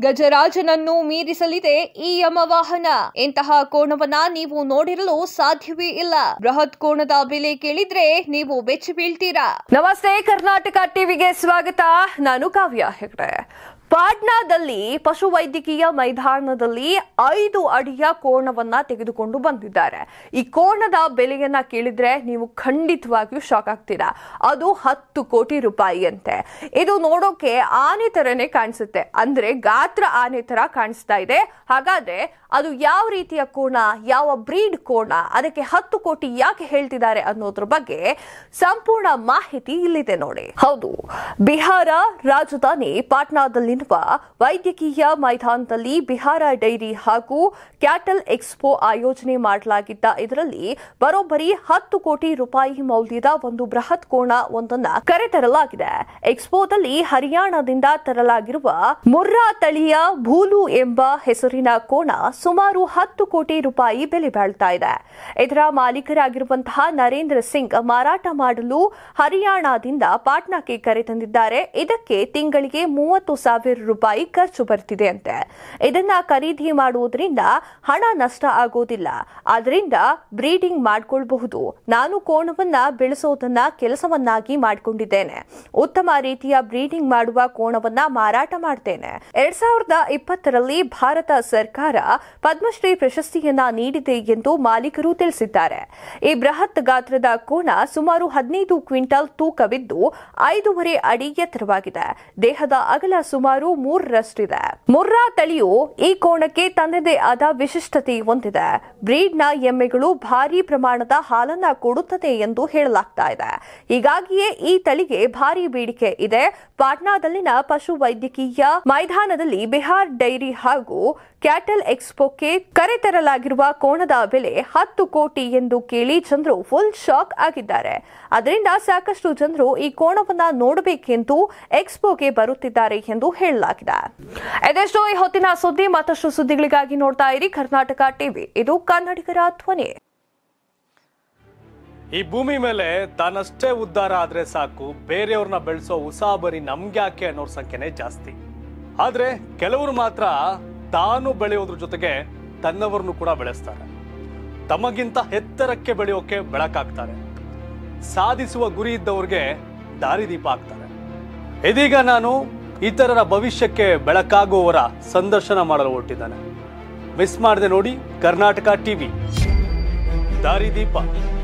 ಗಜರಾಜನನ್ನು ಮೀರಿಸಲಿದೆ ಈ ಯಮವಾಹನ ಇಂತಹ ಕೋಣವನ್ನ ನೀವು ನೋಡಿರಲು ಸಾಧ್ಯವೇ ಇಲ್ಲ ಬೃಹತ್ ಕೋಣದ ಬೆಲೆ ಕೇಳಿದ್ರೆ ನೀವು ಬೆಚ್ಚಿ ಬೀಳ್ತೀರಾ ನಮಸ್ತೆ ಕರ್ನಾಟಕ ಟಿವಿಗೆ ಸ್ವಾಗತ ನಾನು ಕಾವ್ಯ ಹೆಗ್ಡೆ ಪಾಟ್ನಾದಲ್ಲಿ ಪಶುವೈದ್ಯಕೀಯ ಮೈದಾನದಲ್ಲಿ ಐದು ಅಡಿಯ ಕೋಣವನ್ನ ತೆಗೆದುಕೊಂಡು ಬಂದಿದ್ದಾರೆ ಈ ಕೋಣದ ಬೆಲೆಯನ್ನ ಕೇಳಿದ್ರೆ ನೀವು ಖಂಡಿತವಾಗಿಯೂ ಶಾಕ್ ಆಗ್ತೀರಾ ಅದು ಹತ್ತು ಕೋಟಿ ರೂಪಾಯಿ ಅಂತೆ ಇದು ನೋಡೋಕೆ ಆನೆ ತರನೇ ಕಾಣಿಸುತ್ತೆ ಅಂದ್ರೆ ಗಾತ್ರ ಆನೆ ತರ ಕಾಣಿಸ್ತಾ ಇದೆ ಹಾಗಾದ್ರೆ ಅದು ಯಾವ ರೀತಿಯ ಕೋಣ ಯಾವ ಬ್ರೀಡ್ ಕೋಣ ಅದಕ್ಕೆ ಹತ್ತು ಕೋಟಿ ಯಾಕೆ ಹೇಳ್ತಿದ್ದಾರೆ ಅನ್ನೋದ್ರ ಬಗ್ಗೆ ಸಂಪೂರ್ಣ ಮಾಹಿತಿ ಇಲ್ಲಿದೆ ನೋಡಿ ಹೌದು ಬಿಹಾರ ರಾಜಧಾನಿ ಪಾಟ್ನಾದಲ್ಲಿರುವ ವೈದ್ಯಕೀಯ ಮೈದಾನದಲ್ಲಿ ಬಿಹಾರ ಡೈರಿ ಹಾಗೂ ಕ್ಯಾಟಲ್ ಎಕ್ಸ್ಪೋ ಆಯೋಜನೆ ಮಾಡಲಾಗಿದ್ದ ಇದರಲ್ಲಿ ಬರೋಬ್ಬರಿ ಹತ್ತು ಕೋಟಿ ರೂಪಾಯಿ ಮೌಲ್ಯದ ಒಂದು ಬೃಹತ್ ಕೋಣ ಒಂದನ್ನ ಕರೆತರಲಾಗಿದೆ ಎಕ್ಸ್ಪೋದಲ್ಲಿ ಹರಿಯಾಣದಿಂದ ತರಲಾಗಿರುವ ಮುರ್ರಾ ತಳಿಯ ಭೂಲು ಎಂಬ ಹೆಸರಿನ ಕೋಣ ಸುಮಾರು ಹತ್ತು ಕೋಟಿ ರೂಪಾಯಿ ಬೆಲೆ ಬಾಳ್ತಾ ಇದೆ ಇದರ ಮಾಲೀಕರಾಗಿರುವಂತಹ ನರೇಂದ್ರ ಸಿಂಗ್ ಮಾರಾಟ ಮಾಡಲು ಹರಿಯಾಣದಿಂದ ಪಾಟ್ನಾಕ್ಕೆ ಕರೆತಂದಿದ್ದಾರೆ ಇದಕ್ಕೆ ತಿಂಗಳಿಗೆ ಮೂವತ್ತು ಸಾವಿರ ರೂಪಾಯಿ ಖರ್ಚು ಬರ್ತಿದೆ ಅಂತೆ ಇದನ್ನ ಖರೀದಿ ಮಾಡುವುದರಿಂದ ಹಣ ನಷ್ಟ ಆಗೋದಿಲ್ಲ ಆದ್ರಿಂದ ಬ್ರೀಡಿಂಗ್ ಮಾಡ್ಕೊಳ್ಬಹುದು ನಾನು ಕೋಣವನ್ನ ಬೆಳೆಸೋದನ್ನ ಕೆಲಸವನ್ನಾಗಿ ಮಾಡಿಕೊಂಡಿದ್ದೇನೆ ಉತ್ತಮ ರೀತಿಯ ಬ್ರೀಡಿಂಗ್ ಮಾಡುವ ಕೋಣವನ್ನ ಮಾರಾಟ ಮಾಡ್ತೇನೆ ಎರಡ್ ಸಾವಿರದ ಇಪ್ಪತ್ತರಲ್ಲಿ ಭಾರತ ಸರ್ಕಾರ ಪದ್ಮಶ್ರೀ ಪ್ರಶಸ್ತಿಯನ್ನ ನೀಡಿದೆ ಎಂದು ಮಾಲೀಕರು ತಿಳಿಸಿದ್ದಾರೆ ಈ ಬೃಹತ್ ಗಾತ್ರದ ಕೋಣ ಸುಮಾರು ಹದಿನೈದು ಕ್ವಿಂಟಲ್ ತೂಕವಿದ್ದು ಐದೂವರೆ ಅಡಿ ಎತ್ತರವಾಗಿದೆ ದೇಹದ ಅಗಲ ಸುಮಾರು ಮೂರರಷ್ಟಿದೆ ಮುರ್ರಾ ತಳಿಯು ಈ ಕೋಣಕ್ಕೆ ತನ್ನದೇ ಆದ ವಿಶಿಷ್ಟತೆ ಹೊಂದಿದೆ ಬ್ರೀಡ್ನ ಎಮ್ಮೆಗಳು ಭಾರಿ ಪ್ರಮಾಣದ ಹಾಲನ್ನ ಕೊಡುತ್ತದೆ ಎಂದು ಹೇಳಲಾಗ್ತಾ ಇದೆ ಹೀಗಾಗಿಯೇ ಈ ತಳಿಗೆ ಭಾರಿ ಬೇಡಿಕೆ ಇದೆ ಪಾಟ್ನಾದಲ್ಲಿನ ಪಶು ವೈದ್ಯಕೀಯ ಮೈದಾನದಲ್ಲಿ ಬಿಹಾರ್ ಡೈರಿ ಹಾಗೂ ಕ್ಯಾಟಲ್ ಎಕ್ಸ್ಪೋಕ್ಕೆ ಕರೆತರಲಾಗಿರುವ ಕೋಣದ ಬೆಲೆ ಹತ್ತು ಕೋಟಿ ಎಂದು ಕೇಳಿ ಜನರು ಫುಲ್ ಶಾಕ್ ಆಗಿದ್ದಾರೆ ಅದರಿಂದ ಸಾಕಷ್ಟು ಜನರು ಈ ಕೋಣವನ್ನ ನೋಡಬೇಕೆಂದು ಎಕ್ಸ್ಪೋಗೆ ಬರುತ್ತಿದ್ದಾರೆ ಎಂದು ಹೇಳಲಾಗಿದೆ ಇದೆಷ್ಟು ಈ ಹೊತ್ತಿನ ಸುದ್ದಿ ಮತ್ತಷ್ಟು ಸುದ್ದಿಗಳಿಗಾಗಿ ನೋಡ್ತಾ ಇರಿ ಕರ್ನಾಟಕ ಟಿವಿ ಇದು ಕನ್ನಡಿಗರ ಧ್ವನಿ ಈ ಭೂಮಿ ಮೇಲೆ ತಾನಷ್ಟೇ ಉದ್ಧಾರ ಆದ್ರೆ ಸಾಕು ಬೇರೆಯವ್ರನ್ನ ಬೆಳೆಸೋ ಉಸಾಬರಿ ನಮ್ಗ್ಯಾಕೆ ಅನ್ನೋರ್ ಸಂಖ್ಯೆನೇ ಜಾಸ್ತಿ ಆದ್ರೆ ಕೆಲವರು ಮಾತ್ರ ತಾನು ಬೆಳೆಯೋದ್ರ ಜೊತೆಗೆ ತನ್ನವರನ್ನು ಕೂಡ ಬೆಳೆಸ್ತಾರೆ ತಮಗಿಂತ ಎತ್ತರಕ್ಕೆ ಬೆಳೆಯೋಕೆ ಬೆಳಕಾಗ್ತಾರೆ ಸಾಧಿಸುವ ಗುರಿ ಇದ್ದವ್ರಿಗೆ ದಾರಿದೀಪ ಆಗ್ತಾರೆ ಇದೀಗ ನಾನು ಇತರರ ಭವಿಷ್ಯಕ್ಕೆ ಬೆಳಕಾಗುವವರ ಸಂದರ್ಶನ ಮಾಡಲು ಹೊರಟಿದ್ದಾನೆ ಮಿಸ್ ಮಾಡದೆ ನೋಡಿ ಕರ್ನಾಟಕ ಟಿವಿ ದಾರಿದೀಪ